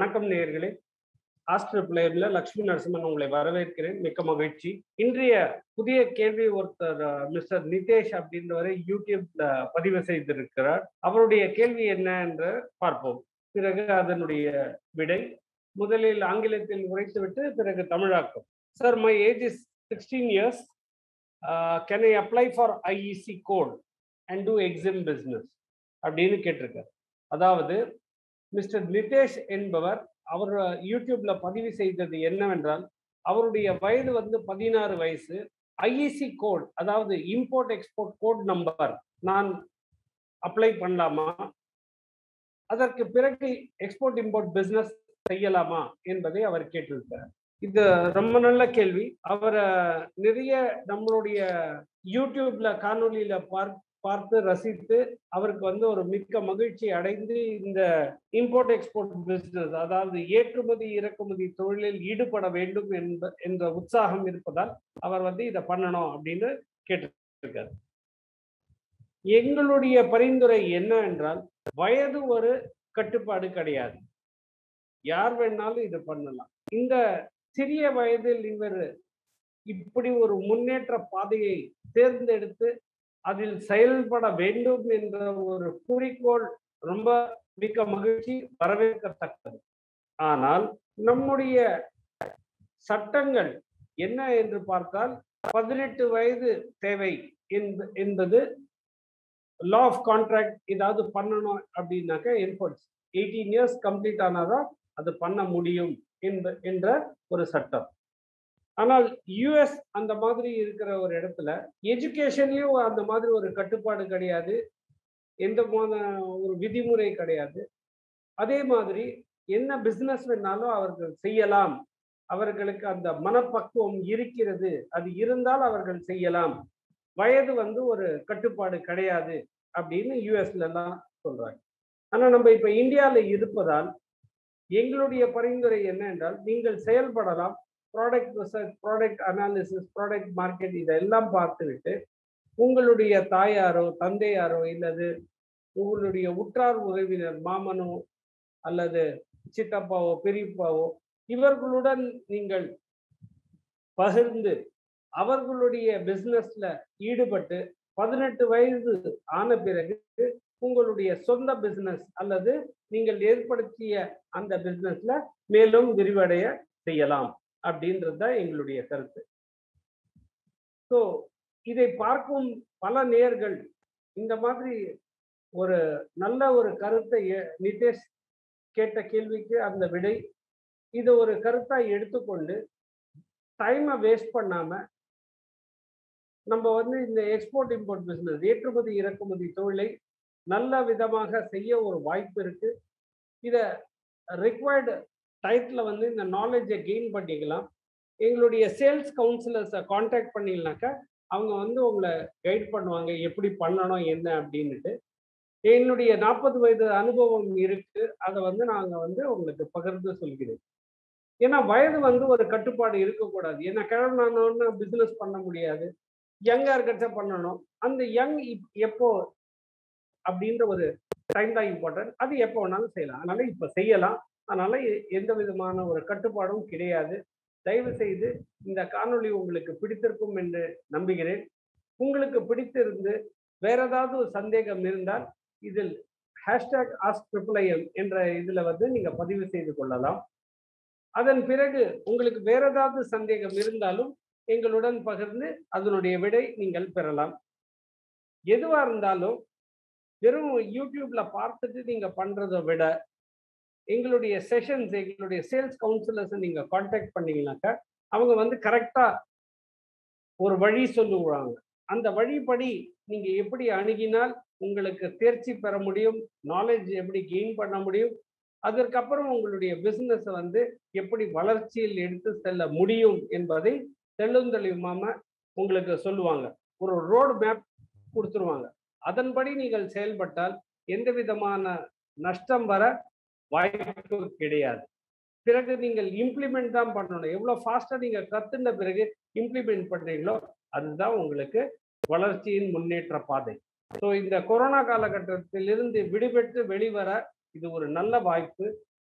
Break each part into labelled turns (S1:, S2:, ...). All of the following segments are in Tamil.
S1: வணக்கம் நேயர்களே ஆஸ்டர் பிளேயர்ல லக்ஷ்மி நரசிம்மன் உங்களை வரவேற்கிறேன் மிக்க மகிழ்ச்சி இன்றைய புதிய கேள்வி ஒருத்தர் மிஸ்டர் நிதேஷ் அப்படின்றவரை யூடியூப்ல பதிவு செய்திருக்கிறார் அவருடைய கேள்வி என்ன என்று பார்ப்போம் பிறகு அதனுடைய விடை முதலில் ஆங்கிலத்தில் உரைத்துவிட்டு பிறகு தமிழாக்கம் sir my age is sixteen years can I apply for IEC code and do EXIM business அப்படின்னு கேட்டிருக்கார் அதாவது மிஸ்டர் நிதேஷ் என்பவர் அவர் யூடியூப்ல பதிவு செய்தது என்னவென்றால் அவருடைய வயது வந்து பதினாறு வயசு ஐஇசி கோட் அதாவது இம்போர்ட் எக்ஸ்போர்ட் கோட் நம்பர் நான் அப்ளை பண்ணலாமா அதற்கு பிறகு எக்ஸ்போர்ட் இம்போர்ட் பிசினஸ் செய்யலாமா என்பதை அவர் கேட்டிருக்கிறார் இது ரொம்ப நல்ல கேள்வி அவரை நிறைய நம்மளுடைய யூடியூப்ல காணொலியில பார்த்து பார்த்து ரசித்து அவருக்கு வந்து ஒரு மிக்க மகிழ்ச்சி அடைந்து இந்த இம்போர்ட் எக்ஸ்போர்ட் பிசினஸ் அதாவது ஏற்றுமதி இறக்குமதி தொழிலில் ஈடுபட வேண்டும் என்ப என்ற உற்சாகம் இருப்பதால் அவர் வந்து இதை பண்ணணும் அப்படின்னு கேட்டிருக்காரு எங்களுடைய பரிந்துரை என்ன என்றால் வயது ஒரு கட்டுப்பாடு கிடையாது யார் வேணாலும் இது பண்ணலாம் இந்த சிறிய வயதில் இவர் இப்படி ஒரு முன்னேற்ற பாதையை தேர்ந்தெடுத்து அதில் செயல்பட வேண்டும் என்ற ஒரு குறிக்கோள் ரொம்ப மிக்க மகிழ்ச்சி வரவேற்கத்தக்கது ஆனால் நம்முடைய சட்டங்கள் என்ன என்று பார்த்தால் பதினெட்டு வயது தேவை என்பது லா ஆஃப் கான்ட்ராக்ட் ஏதாவது பண்ணணும் அப்படின்னாக்க என்போர்ட்ஸ் எயிட்டீன் இயர்ஸ் கம்ப்ளீட் ஆனாதான் அது பண்ண முடியும் என்ப என்ற ஒரு சட்டம் ஆனால் யுஎஸ் அந்த மாதிரி இருக்கிற ஒரு இடத்துல எஜுகேஷன்லயும் அந்த மாதிரி ஒரு கட்டுப்பாடு கிடையாது எந்த ஒரு விதிமுறை கிடையாது அதே மாதிரி என்ன பிசினஸ் வேணாலும் அவர்கள் செய்யலாம் அவர்களுக்கு அந்த மனப்பக்குவம் இருக்கிறது அது இருந்தால் அவர்கள் செய்யலாம் வயது வந்து ஒரு கட்டுப்பாடு கிடையாது அப்படின்னு யுஎஸ்ல எல்லாம் சொல்றாங்க ஆனா நம்ம இப்ப இந்தியால இருப்பதால் எங்களுடைய பரிந்துரை என்ன என்றால் நீங்கள் செயல்படலாம் product research product analysis product market இதெல்லாம் பார்த்துவிட்டு உங்களுடைய தாயாரோ தந்தையாரோ இல்லது உங்களுடைய உற்றார் உறவினர் மாமனோ அல்லது சித்தப்பாவோ பெரியப்பாவோ இவர்களுடன் நீங்கள் பகிர்ந்து அவர்களுடைய பிசினஸ்ல ஈடுபட்டு பதினெட்டு வயது ஆன பிறகு உங்களுடைய சொந்த பிசினஸ் அல்லது நீங்கள் ஏற்படுத்திய அந்த பிசினஸ்ல மேலும் விரிவடைய செய்யலாம் அப்படின்றது தான் எங்களுடைய கருத்து ஸோ இதை பார்க்கும் பல நேர்கள் இந்த மாதிரி ஒரு நல்ல ஒரு கருத்தை நிதேஷ் கேட்ட கேள்விக்கு அந்த விடை இதை ஒரு கருத்தா எடுத்துக்கொண்டு டைமை வேஸ்ட் பண்ணாம நம்ம வந்து இந்த எக்ஸ்போர்ட் இம்போர்ட் பிசினஸ் ஏற்றுமதி இறக்குமதி தொழிலை நல்ல விதமாக செய்ய ஒரு வாய்ப்பு இருக்கு இதை ரிக்வயர்டு டைட்டில் வந்து இந்த நாலேஜை கெயின் பண்ணிக்கலாம் எங்களுடைய சேல்ஸ் கவுன்சிலர்ஸை காண்டாக்ட் பண்ணிங்கனாக்கா அவங்க வந்து உங்களை கைட் பண்ணுவாங்க எப்படி பண்ணணும் என்ன அப்படின்னுட்டு என்னுடைய நாற்பது வயது அனுபவம் இருக்கு அதை வந்து நாங்கள் வந்து உங்களுக்கு பகிர்ந்து சொல்கிறேன் ஏன்னா வயது வந்து ஒரு கட்டுப்பாடு இருக்கக்கூடாது ஏன்னா கிழமைன்னு பிஸ்னஸ் பண்ண முடியாது யங்கா இருக்கிறத பண்ணணும் அந்த யங் எப்போ அப்படின்ற ஒரு டைம் தான் இம்பார்ட்டன்ட் அது எப்போ வேணாலும் செய்யலாம் அதனால இப்போ செய்யலாம் அதனால எந்த விதமான ஒரு கட்டுப்பாடும் கிடையாது தயவு செய்து இந்த காணொளி உங்களுக்கு பிடித்திருக்கும் என்று நம்புகிறேன் உங்களுக்கு பிடித்திருந்து வேற ஏதாவது ஒரு சந்தேகம் இருந்தால் இதில் ஹேஷ்டாக் ஆஸ் ட்ரிபிள் ஐஎம் என்ற இதுல வந்து நீங்க பதிவு செய்து கொள்ளலாம் அதன் பிறகு உங்களுக்கு வேற ஏதாவது சந்தேகம் இருந்தாலும் எங்களுடன் பகிர்ந்து அதனுடைய விடை நீங்கள் பெறலாம் எதுவா இருந்தாலும் வெறும் யூடியூப்ல பார்த்துட்டு நீங்க பண்றதை விட எங்களுடைய செஷன்ஸ் எங்களுடைய சேல்ஸ் கவுன்சிலர்ஸ் நீங்க காண்டாக்ட் பண்ணீங்கன்னாக்கா அவங்க வந்து கரெக்டா ஒரு வழி சொல்லுவாங்க அந்த வழிப்படி நீங்க எப்படி அணுகினால் உங்களுக்கு தேர்ச்சி பெற முடியும் நாலேஜ் எப்படி கெயின் பண்ண முடியும் அதற்கப்புறம் உங்களுடைய பிசினஸ் வந்து எப்படி வளர்ச்சியில் எடுத்து செல்ல முடியும் என்பதை தெளிவுமா உங்களுக்கு சொல்லுவாங்க ஒரு ரோடு மேப் கொடுத்துருவாங்க அதன்படி நீங்கள் செயல்பட்டால் எந்த விதமான நஷ்டம் வர வாய்ப்பு கிடையாது பிறகு நீங்கள் இம்ப்ளிமெண்ட் தான் பண்ணணும் எவ்வளோ ஃபாஸ்ட்டாக நீங்கள் கத்துன பிறகு இம்ப்ளிமெண்ட் பண்ணுறீங்களோ அதுதான் உங்களுக்கு வளர்ச்சியின் முன்னேற்ற பாதை ஸோ இந்த கொரோனா காலகட்டத்திலிருந்து விடுபட்டு வெளிவர இது ஒரு நல்ல வாய்ப்பு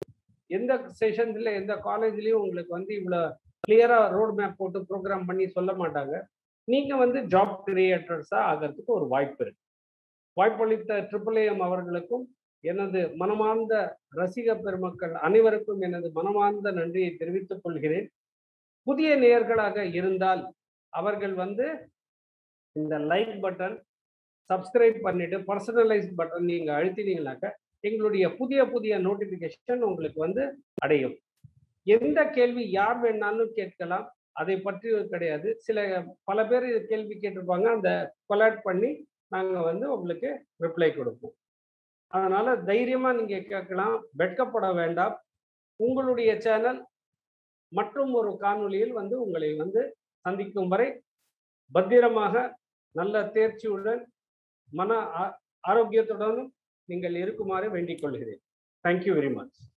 S1: எந்த செஷன்ஸ்ல எந்த காலேஜ்லயும் உங்களுக்கு வந்து இவ்வளவு கிளியரா ரோட் மேப் போட்டு ப்ரோக்ராம் பண்ணி சொல்ல மாட்டாங்க நீங்க வந்து ஜாப் கிரியேட்டர்ஸா ஆகிறதுக்கு ஒரு வாய்ப்பு இருக்கு வாய்ப்பளித்த ட்ரிபிள் ஏஎம் அவர்களுக்கும் எனது மனமார்ந்த ரசிக பெருமக்கள் அனைவருக்கும் எனது மனமார்ந்த நன்றியை தெரிவித்துக் கொள்கிறேன் புதிய நேயர்களாக இருந்தால் அவர்கள் வந்து இந்த லைக் பட்டன் சப்ஸ்கிரைப் பண்ணிட்டு பர்சனலைஸ் பட்டன் நீங்க அழுத்தினீங்கனாக்க எங்களுடைய புதிய புதிய நோட்டிபிகேஷன் உங்களுக்கு வந்து அடையும் எந்த கேள்வி யார் வேணாலும் கேட்கலாம் அதை பற்றி கிடையாது சில பல பேர் இது கேள்வி கேட்டிருப்பாங்க அந்த கொலாட் பண்ணி நாங்க வந்து உங்களுக்கு ரிப்ளை கொடுப்போம் அதனால தைரியமா நீங்க கேட்கலாம் வெட்கப்பட வேண்டாம் உங்களுடைய சேனல் மற்றும் ஒரு காணொளியில் வந்து உங்களை வந்து சந்திக்கும் வரை பத்திரமாக நல்ல தேர்ச்சியுடன் மன ஆரோக்கியத்துடனும் நீங்கள் இருக்குமாறு வேண்டிக் கொள்கிறேன் தேங்க்யூ வெரி மச்